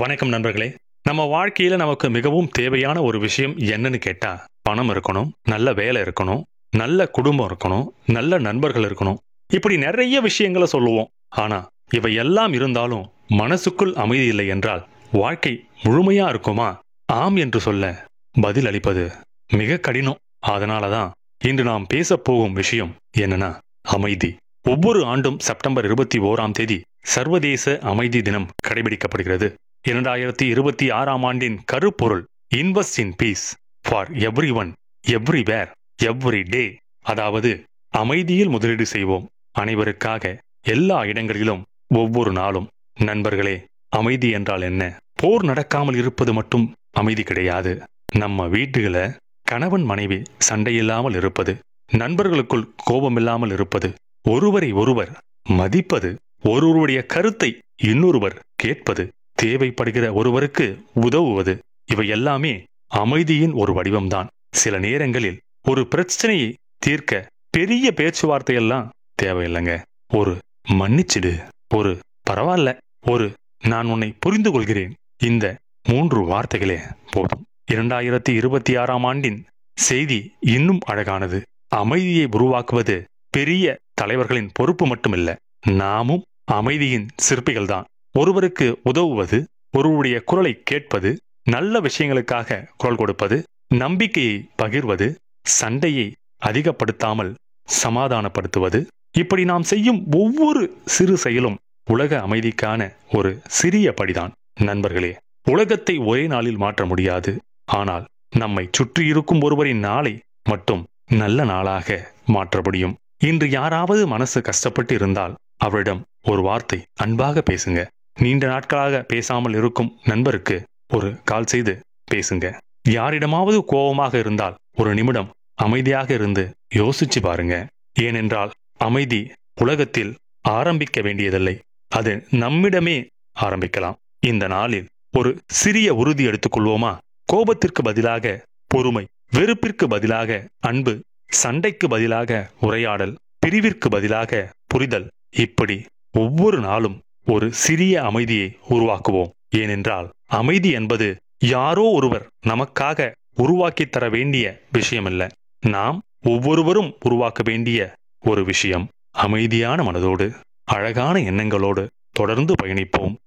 வணக்கம் நண்பர்களே நம்ம வாழ்க்கையில நமக்கு மிகவும் தேவையான ஒரு விஷயம் என்னன்னு கேட்டா பணம் இருக்கணும் நல்ல வேலை இருக்கணும் நல்ல குடும்பம் இருக்கணும் நல்ல நண்பர்கள் இருக்கணும் இப்படி நிறைய விஷயங்களை சொல்லுவோம் ஆனா இவை எல்லாம் இருந்தாலும் மனசுக்குள் அமைதி இல்லை என்றால் வாழ்க்கை முழுமையா இருக்குமா ஆம் என்று சொல்ல பதில் அளிப்பது மிக கடினம் அதனால தான் இன்று நாம் பேசப் போகும் விஷயம் என்னன்னா அமைதி ஒவ்வொரு ஆண்டும் செப்டம்பர் இருபத்தி ஓராம் தேதி சர்வதேச அமைதி தினம் கடைபிடிக்கப்படுகிறது இரண்டாயிரத்தி இருபத்தி ஆறாம் ஆண்டின் கருப்பொருள் invest in peace for everyone everywhere every day அதாவது அமைதியில் முதலீடு செய்வோம் அனைவருக்காக எல்லா இடங்களிலும் ஒவ்வொரு நாளும் நண்பர்களே அமைதி என்றால் என்ன போர் நடக்காமல் இருப்பது மட்டும் அமைதி கிடையாது நம்ம வீட்டுகளை கணவன் மனைவி சண்டையில்லாமல் இருப்பது நண்பர்களுக்குள் கோபமில்லாமல் இருப்பது ஒருவரை ஒருவர் மதிப்பது ஒருவருடைய கருத்தை இன்னொருவர் கேட்பது தேவைப்படுகிற ஒருவருக்கு உதவுவது இவை எல்லாமே அமைதியின் ஒரு வடிவம்தான் சில நேரங்களில் ஒரு பிரச்சனையை தீர்க்க பெரிய பேச்சுவார்த்தையெல்லாம் தேவையில்லைங்க ஒரு மன்னிச்சிடு ஒரு பரவாயில்ல ஒரு நான் உன்னை புரிந்து கொள்கிறேன் இந்த மூன்று வார்த்தைகளே போதும் இரண்டாயிரத்தி இருபத்தி ஆறாம் ஆண்டின் செய்தி இன்னும் அழகானது அமைதியை உருவாக்குவது பெரிய தலைவர்களின் பொறுப்பு மட்டுமில்ல நாமும் அமைதியின் சிற்பிகள்தான் ஒருவருக்கு உதவுவது ஒருவருடைய குரலை கேட்பது நல்ல விஷயங்களுக்காக குரல் கொடுப்பது நம்பிக்கையை பகிர்வது சண்டையை அதிகப்படுத்தாமல் சமாதானப்படுத்துவது இப்படி நாம் செய்யும் ஒவ்வொரு சிறு செயலும் உலக அமைதிக்கான ஒரு சிறிய படிதான் நண்பர்களே உலகத்தை ஒரே நாளில் மாற்ற முடியாது ஆனால் நம்மை சுற்றி இருக்கும் ஒருவரின் நாளை மட்டும் நல்ல நாளாக மாற்ற முடியும் இன்று யாராவது மனசு கஷ்டப்பட்டு இருந்தால் அவரிடம் ஒரு வார்த்தை அன்பாக பேசுங்க நீண்ட நாட்களாக பேசாமல் இருக்கும் நண்பருக்கு ஒரு கால் செய்து பேசுங்க யாரிடமாவது கோபமாக இருந்தால் ஒரு நிமிடம் அமைதியாக இருந்து யோசிச்சு பாருங்க ஏனென்றால் அமைதி உலகத்தில் ஆரம்பிக்க வேண்டியதில்லை அது நம்மிடமே ஆரம்பிக்கலாம் இந்த நாளில் ஒரு சிறிய உறுதி எடுத்துக்கொள்வோமா கோபத்திற்கு பதிலாக பொறுமை வெறுப்பிற்கு பதிலாக அன்பு சண்டைக்கு பதிலாக உரையாடல் பிரிவிற்கு பதிலாக புரிதல் இப்படி ஒவ்வொரு நாளும் ஒரு சிறிய அமைதியை உருவாக்குவோம் ஏனென்றால் அமைதி என்பது யாரோ ஒருவர் நமக்காக உருவாக்கி தர வேண்டிய விஷயமல்ல நாம் ஒவ்வொருவரும் உருவாக்க வேண்டிய ஒரு விஷயம் அமைதியான மனதோடு அழகான எண்ணங்களோடு தொடர்ந்து பயணிப்போம்